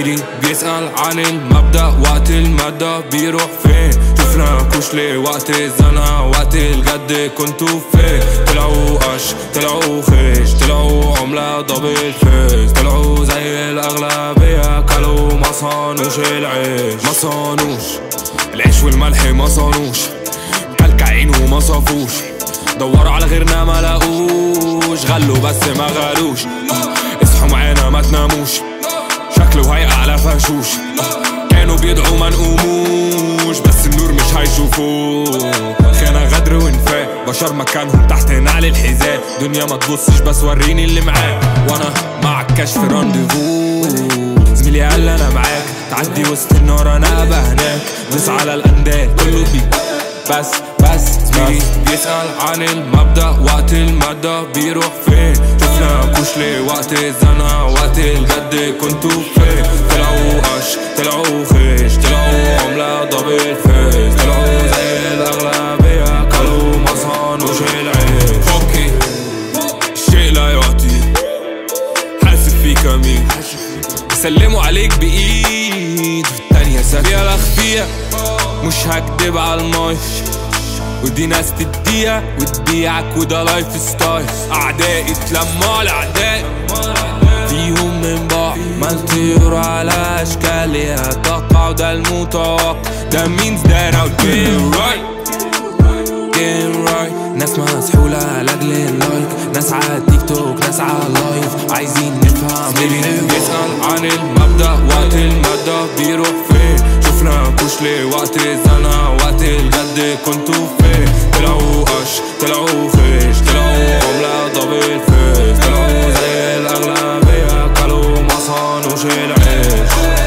زميلي بيسأل عن المبدأ وقت المادة بيروح فين شفنا كشلي وقت الزنقة وقت الجد كنتوا فين طلعوا قش طلعوا خيش طلعوا عملة دبل فيس طلعوا زي الأغلبية كلوا ما صانوش العيش ما صانوش العيش والملح ما صانوش كلكعين وما صافوش دوروا على غيرنا ما لاقوش غلوا بس ما غالوش اصحوا معانا ما تناموش شكله هيقع على فشوش كانوا بيدعوا ما نقوموش بس النور مش هيشوفوه خيانة غدر وانفاق بشر مكانهم تحت نعل الحذاء دنيا ما تبصش بس وريني اللي معاك وانا معك كشف رانديفو زميلي قال انا معاك تعدي وسط النار انا ابقى هناك دوس على الاندال كله بيك بس بس زميلي بيسأل عن المبدأ وقت المادة بيروح فين شفنا كشلي وقت الزنقة وقت الجد كنتوا فين طلعوا قش طلعوا خيش طلعوا عملة دبل فيس طلعوا زي الأغلبية كلوا ما صانوش العيش اوكي الشيء لا يعطي حاسب فيك امين سلموا عليك بايد والتانية سابية الاخفية مش هكدب على المايك ودي ناس تديها وتبيعك وده لايف ستايل اعدائي اتلموا على اعدائي فيهم من بعض ما الطيور على اشكالها تقع وده المتوقع ده means that I'll get right getting right ناس مسحولة لأجل اللايك ناس على التيك توك ناس على اللايف عايزين نفهم بيسأل عن المبدأ وقت المادة بيروح فين شفنا كشلي وقت الزنقة وقت الجد كنتوا فين طلعوا قش طلعوا خيش طلعوا عملة دبل فيس طلعوا زي الأغلبية كلوا ما صانوش العيش